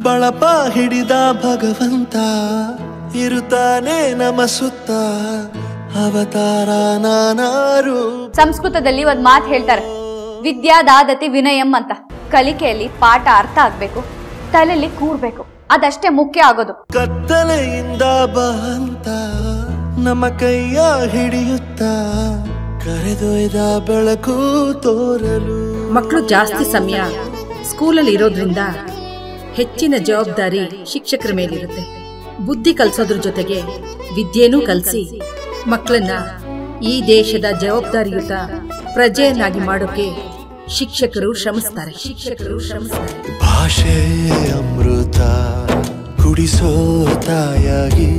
ಬಳಪ ಹಿಡಿದ ಭಗವಂತ ಇರುತ್ತಾನೆ ನಮ ಸುತ್ತ ಅವತಾರ ನಾನಾರು ಸಂಸ್ಕೃತದಲ್ಲಿ ಒಂದ್ ಮಾತು ಹೇಳ್ತಾರೆ ವಿದ್ಯಾ ದಾದತಿ ವಿನಯಂ ಅಂತ ಕಲಿಕೆಯಲ್ಲಿ ಪಾಠ ಅರ್ಥ ಆಗ್ಬೇಕು ತಲೆಯಲ್ಲಿ ಕೂರ್ಬೇಕು ಅದಷ್ಟೇ ಮುಖ್ಯ ಆಗೋದು ಕತ್ತಲೆಯಿಂದ ಬಹಂತ ನಮ್ಮ ಕೈಯ ಹಿಡಿಯುತ್ತ ಕರೆದೊಯ್ದ ಬೆಳಕು ತೋರಲು ಮಕ್ಕಳು ಜಾಸ್ತಿ ಸಮಯ ಸ್ಕೂಲಲ್ಲಿ ಇರೋದ್ರಿಂದ ಹೆಚ್ಚಿನ ಜವಾಬ್ದಾರಿ ಶಿಕ್ಷಕರ ಮೇಲಿರುತ್ತೆ ಬುದ್ಧಿ ಕಲಿಸೋದ್ರ ಜೊತೆಗೆ ವಿದ್ಯೆನೂ ಕಲಿಸಿ ಮಕ್ಕಳನ್ನ ಈ ದೇಶದ ಜವಾಬ್ದಾರಿಯುತ ಪ್ರಜೆಯನ್ನಾಗಿ ಮಾಡೋಕೆ ಶಿಕ್ಷಕರು ಶ್ರಮಿಸ್ತಾರೆ ಶಿಕ್ಷಕರು ಶ್ರಮಿಸ್ತಾರೆ ಭಾಷೆ ಅಮೃತ ಕುಡಿಸೋ ತಾಯಾಗಿ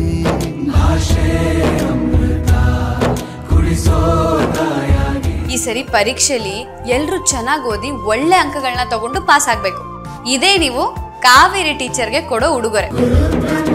ಈ ಸರಿ ಪರೀಕ್ಷೆಲಿ ಎಲ್ರು ಚೆನ್ನಾಗಿ ಓದಿ ಒಳ್ಳೆ ಅಂಕಗಳನ್ನ ತಗೊಂಡು ಪಾಸ್ ಆಗ್ಬೇಕು ಇದೇ ನೀವು ಕಾವೇರಿ ಟೀಚರ್ಗೆ ಕೊಡೋ ಉಡುಗೊರೆ